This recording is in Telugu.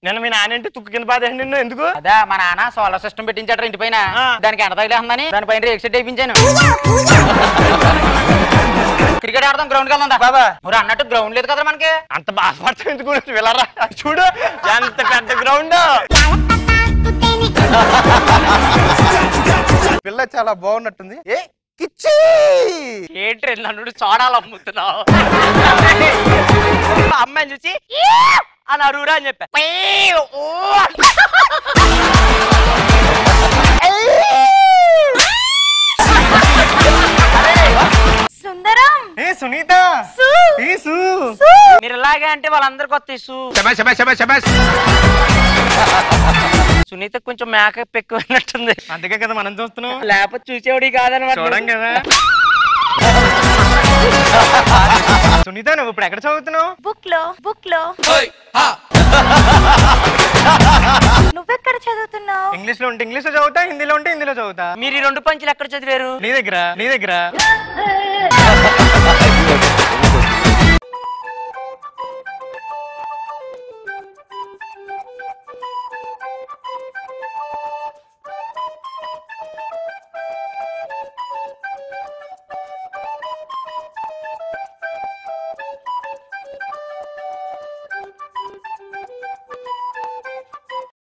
నిన్న మీ నాన్న ఏంటి తుక్కు కింద బాధ నిన్ను ఎందుకు అదా మా నాన్న సోలార్ సిస్టమ్ పెట్టించాడు ఇంటి పైన ఆ. దానికి ఎండ తగిలేస్తుందని దానిపైన రేక్సెట్ వేయించాను క్రికెట్ ఆడదాం గ్రౌండ్ కి వెళ్దాం బాబా. మరి అన్నట్టు గ్రౌండ్ లేదు కదా మనకి అంత బాధపడతావు ఎందుకు వెళ్ళరా చూడు ఎంత పెద్ద గ్రౌండ్ పిల్ల చాలా బాగున్నట్టుంది ఏ కిచ్చి ఏంటి నన్ను చూడాలి అమ్ముతున్నావు అమ్మాయిని చూసి "ఈ" అని అరువురా అని చెప్పా "పీ, ఊ" సుందరం ఏ సునీత సు ఏ సు మీరు ఇలాగే అంటే వాళ్ళందరికి వస్తాయి సు సునీత కొంచెం మేకప్ ఎక్కువైనట్టుంది అందుకే కదా మనం చూస్తున్నాం లేకపోతే చూసేవాడి కాదనమాట చూడం కదా సునీత నువ్వు ఇప్పుడు ఎక్కడ చదువుతున్నావు బుక్ లో బుక్ లో నువ్వెక్కడ చదువుతున్నావు ఇంగ్లీష్ లో ఉంటే ఇంగ్లీష్ లో చదువుతా హిందీలో ఉంటే హిందీలో చదువుతా మీరు ఈ రెండు పంచులు ఎక్కడ చదివారు నీ దగ్గర నీ దగ్గర